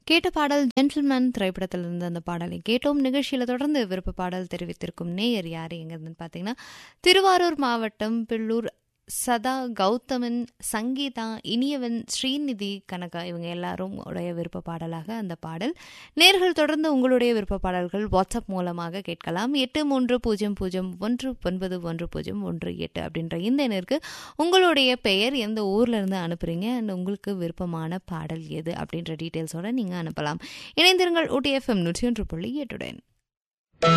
கேட்ட பாடல் ஜென்டில்மேன் திரைப்படத்திலிருந்து அந்த பாடலை கேட்டோம் நிகழ்ச்சியில் தொடர்ந்து விருப்ப பாடல் தெரிவித்திருக்கும் நேயர் யார் எங்கிறதுன்னு பார்த்தீங்கன்னா திருவாரூர் மாவட்டம் பில்லூர் சதா கௌதமன் சங்கீதா இனியவன் ஸ்ரீநிதி கனகா இவங்க எல்லாரும் உடைய விருப்ப பாடலாக அந்த பாடல் நேர்கள் தொடர்ந்து உங்களுடைய விருப்ப பாடல்கள் வாட்ஸ்அப் மூலமாக கேட்கலாம் எட்டு மூன்று பூஜ்ஜியம் பூஜ்ஜியம் ஒன்று ஒன்பது ஒன்று பூஜ்ஜியம் ஒன்று எட்டு அப்படின்ற இந்த எண்ணிற்கு உங்களுடைய பெயர் எந்த ஊர்ல இருந்து அனுப்புறீங்க அண்ட் உங்களுக்கு விருப்பமான பாடல் எது அப்படின்ற டீட்டெயில்ஸோட நீங்க அனுப்பலாம் இணைந்திருங்கள் ஊட்டிஎஃப்எம் நூற்றி ஒன்று புள்ளி எட்டுடன்